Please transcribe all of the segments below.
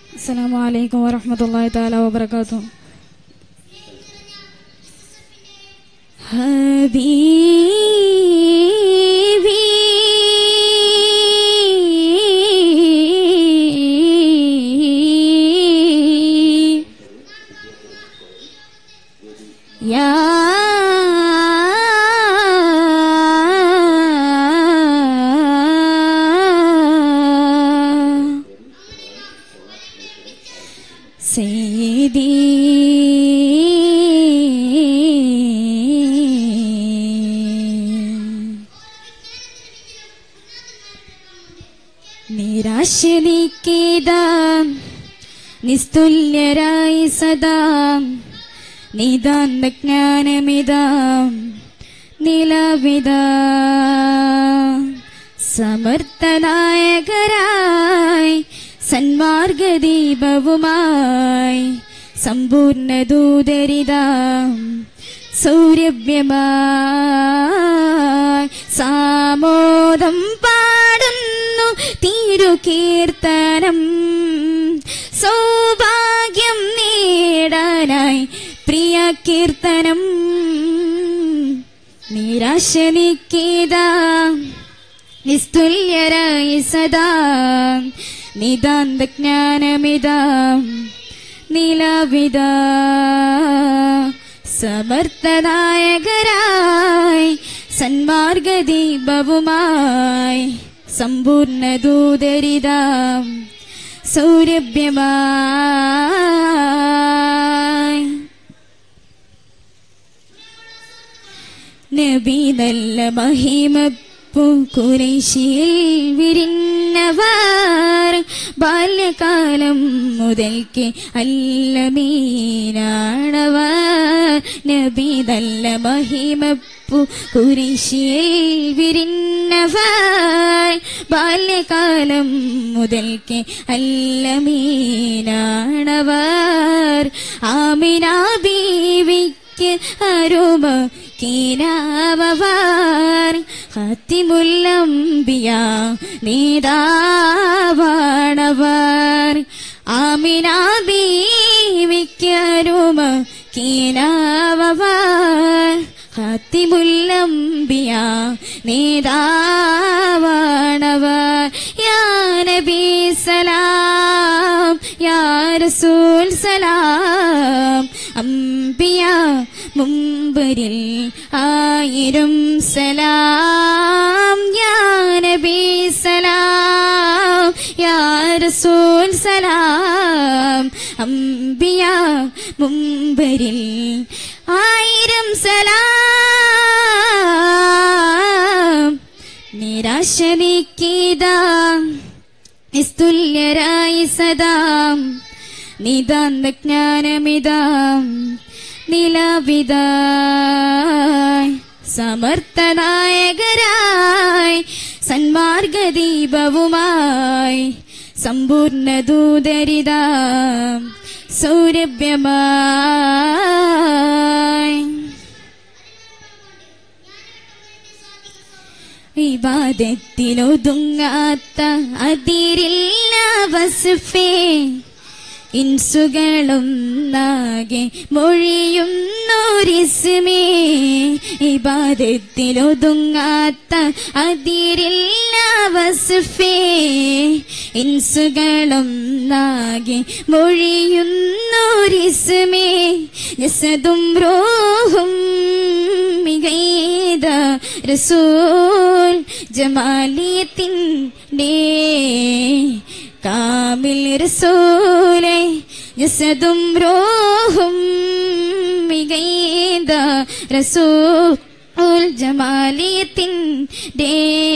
السلام عليكم ورحمة الله تعالى وبركاته حبيبي يا سيدي നിരാശനിക്കേതാ നിസ്തുല്യരായി സദാ നിതാന്ത ജ്ഞാനമിതാ നിലവിതാ സമർത്ഥനായകരായി സന്മാർഗദീപവുമായി സമ്പൂർണ്ണ ദൂതരിതാ സൗരഭ്യമായി സാമോദം പാടുന്നു തിരുകീർത്തനം സൗഭാഗ്യം നേടാനായി പ്രിയ കീർത്തനം നിരാശനിക്കേതാ നിസ്തുല്യരായി സദാ നിതാന്ത ജ്ഞാനമിതാ നിലവിതാ സമർത്ഥനായകരായി സന്മാർഗദീപവുമായി സമ്പൂർണ്ണ ദൂതരിതാ സൗരഭ്യമായി നബി നല്ല മഹിമപ്പു കുറേശിയിൽ വിരിഞ്ഞവർ ബാല്യകാലം മുതൽക്ക് അല്ലമീനാണവർ നബി നല്ല മഹിമപ്പു കുറേശിയിൽ വിരിഞ്ഞവർ ബാല്യകാലം മുതൽക്ക് അല്ലമീനാണവർ ആമിനാ ബീവിക്ക് അരുമ കീനാവർ ഹത്തിമുല്ലംബിയ നേതാവാണവർ ആമിനാ ബീവിക്കരുമ കീനാവർ ഹത്തിമുല്ലംബിയ നേതാവാണവർ യാ നബി സലാം യാ റസൂൽ സലാം അംബിയ മുമ്പരിൽ ആയിരം സലാം യാ നബി സലാം യാ റസൂൽ സലാം അംബിയ മുമ്പരിൽ ആയിരം സലാം നിരാശനിക്കേതാ നിസ്തുല്യരായി സദാ നിതാന്ത ജ്ഞാനമിതാം നിലവിതാ സമർത്ഥനായകരായി സന്മാർഗദീപവുമായി സമ്പൂർണ്ണ ദൂതരിതാ സൗരഭ്യമായി വിവാദത്തിലൊതുങ്ങാത്ത അതിരില്ല വസുഫേ ഇൻസുകളും നാകെ മൊഴിയുന്നോരിസ്മേ ഇബാദത്തിലൊതുങ്ങാത്ത അതിരില്ല വസുഫേ ഇൻസുകളും നാകെ മൊഴിയുന്നോരിസ്മേ ജസതും റോഹും മികൈത റസൂൽ ജമാലിയത്തിൻ്റെ കാമിൽ റസൂലെ ജസതും റോഹും മികൈത റസൂൽ ജമാലിയത്തിൻ്റെ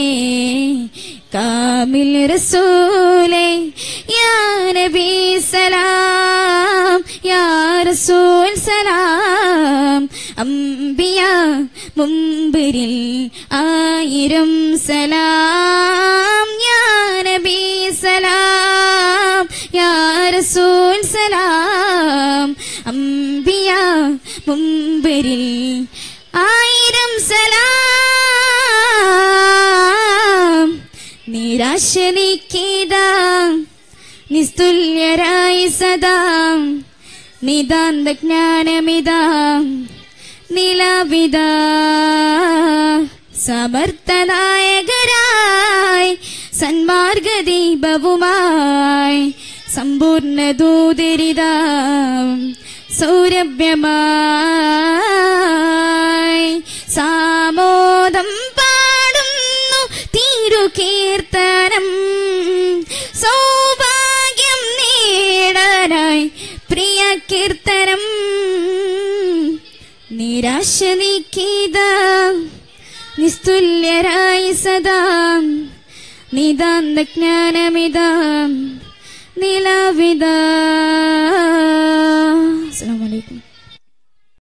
കാമിൽ റസൂലെ യാ നബി സലാം യാ റസൂൽ സലാം അംബിയ മുമ്പിരിൽ ആയിരം സലാം യാ നബി സലാം യാ റസൂൽ സലാം അംബിയ മുമ്പിരിൽ ആയിരം സലാം നിരാശനിക്കേതാ നിസ്തുല്യരായി സദാ നിതാന്ത ജ്ഞാനമിതാം നിലവിത സമർത്ഥനായകരായി സന്മാർഗദീപവുമായി സമ്പൂർണ്ണ ദൂതരിതാം സൗരഭ്യമായി സാമോദം പാടുന്നു തിരുകീർത്തനം സൗഭാഗ്യം നേടാനായി പ്രിയ കീർത്തനം നിരാശ നീക്കിത നിസ്തുല്യരായി സദാ നിതാന്ത ജ്ഞാനമിതാം നിലവിത അസ്സലാമു അലൈക്കും